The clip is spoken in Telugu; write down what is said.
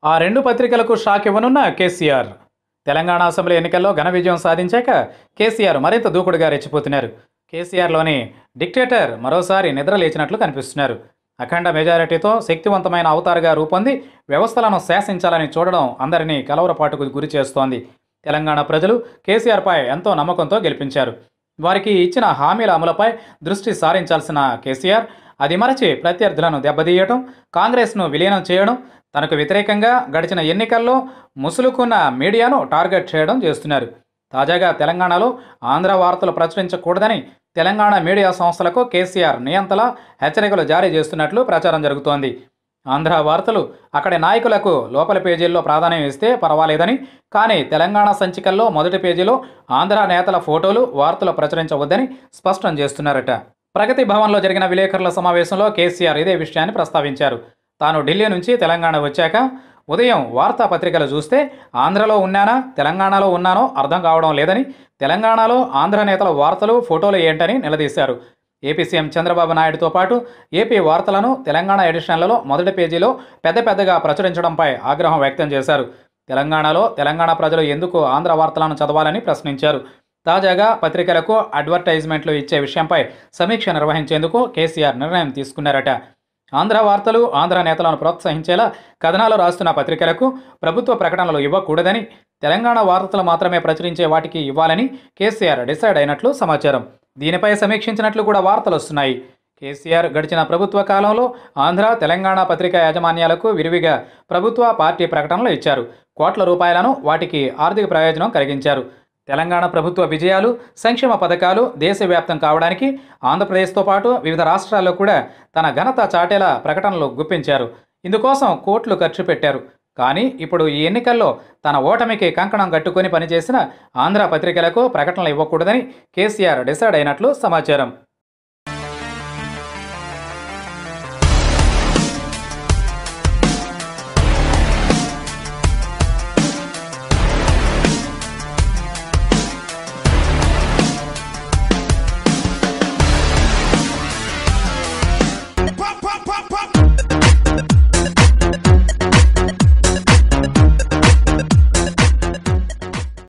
ఆ రెండు పత్రికలకు షాక్ ఇవ్వనున్న కేసీఆర్ తెలంగాణ అసెంబ్లీ ఎన్నికల్లో ఘన విజయం సాధించాక కేసీఆర్ మరింత దూకుడుగా రెచ్చిపోతున్నారు కేసీఆర్లోని డిక్టేటర్ మరోసారి నిద్ర లేచినట్లు కనిపిస్తున్నారు అఖండ మెజారిటీతో శక్తివంతమైన అవతారుగా రూపొంది వ్యవస్థలను శాసించాలని చూడడం అందరినీ కలవరపాటుకు గురి చేస్తోంది తెలంగాణ ప్రజలు కేసీఆర్పై ఎంతో నమ్మకంతో గెలిపించారు వారికి ఇచ్చిన హామీల అమలుపై దృష్టి సారించాల్సిన కేసీఆర్ అది మరచి ప్రత్యర్థులను దెబ్బతీయటం కాంగ్రెస్ను విలీనం చేయడం తనకు వ్యతిరేకంగా గడిచిన ఎన్నికల్లో ముసులుకున్న మీడియాను టార్గెట్ చేయడం చేస్తున్నారు తాజాగా తెలంగాణలో ఆంధ్ర వార్తలు ప్రచురించకూడదని తెలంగాణ మీడియా సంస్థలకు కేసీఆర్ నియంతల హెచ్చరికలు జారీ చేస్తున్నట్లు ప్రచారం జరుగుతోంది ఆంధ్ర వార్తలు అక్కడి నాయకులకు లోపల పేజీల్లో ప్రాధాన్యం ఇస్తే పర్వాలేదని కానీ తెలంగాణ సంచికల్లో మొదటి పేజీలో ఆంధ్ర నేతల ఫోటోలు వార్తలు ప్రచురించవద్దని స్పష్టం చేస్తున్నారట ప్రగతి భవన్లో జరిగిన విలేకరుల సమావేశంలో కేసీఆర్ ఇదే విషయాన్ని ప్రస్తావించారు తాను ఢిల్లీ నుంచి తెలంగాణ వచ్చాక ఉదయం వార్తాపత్రికలు చూస్తే ఆంధ్రలో ఉన్నానా తెలంగాణలో ఉన్నానో అర్థం కావడం లేదని తెలంగాణలో ఆంధ్ర నేతల వార్తలు ఫోటోలు ఏంటని నిలదీశారు ఏపీ సీఎం చంద్రబాబు నాయుడుతో పాటు ఏపీ వార్తలను తెలంగాణ ఎడిషన్లలో మొదటి పేజీలో పెద్ద పెద్దగా ప్రచురించడంపై ఆగ్రహం వ్యక్తం చేశారు తెలంగాణలో తెలంగాణ ప్రజలు ఎందుకు ఆంధ్ర వార్తలను చదవాలని ప్రశ్నించారు తాజాగా పత్రికలకు అడ్వర్టైజ్మెంట్లు ఇచ్చే విషయంపై సమీక్ష నిర్వహించేందుకు కేసీఆర్ నిర్ణయం తీసుకున్నారట ఆంధ్ర వార్తలు ఆంధ్ర నేతలను ప్రోత్సహించేలా కథనాలు రాస్తున్న పత్రికలకు ప్రభుత్వ ప్రకటనలు ఇవ్వకూడదని తెలంగాణ వార్తలు మాత్రమే ప్రచురించే వాటికి ఇవ్వాలని కేసీఆర్ డిసైడ్ అయినట్లు సమాచారం దీనిపై సమీక్షించినట్లు కూడా వార్తలు వస్తున్నాయి కేసీఆర్ గడిచిన ప్రభుత్వ కాలంలో ఆంధ్ర తెలంగాణ పత్రికా యాజమాన్యాలకు విరివిగా ప్రభుత్వ పార్టీ ప్రకటనలు ఇచ్చారు కోట్ల రూపాయలను వాటికి ఆర్థిక ప్రయోజనం కలిగించారు తెలంగాణ ప్రభుత్వ విజయాలు సంక్షేమ పథకాలు దేశవ్యాప్తం కావడానికి ఆంధ్రప్రదేశ్తో పాటు వివిధ రాష్ట్రాల్లో కూడా తన ఘనత చాటేలా ప్రకటనలు గుప్పించారు ఇందుకోసం కోట్లు ఖర్చు పెట్టారు కానీ ఇప్పుడు ఈ ఎన్నికల్లో తన ఓటమికి కంకణం కట్టుకొని పనిచేసిన ఆంధ్ర పత్రికలకు ప్రకటనలు ఇవ్వకూడదని కేసీఆర్ డిసైడ్ అయినట్లు సమాచారం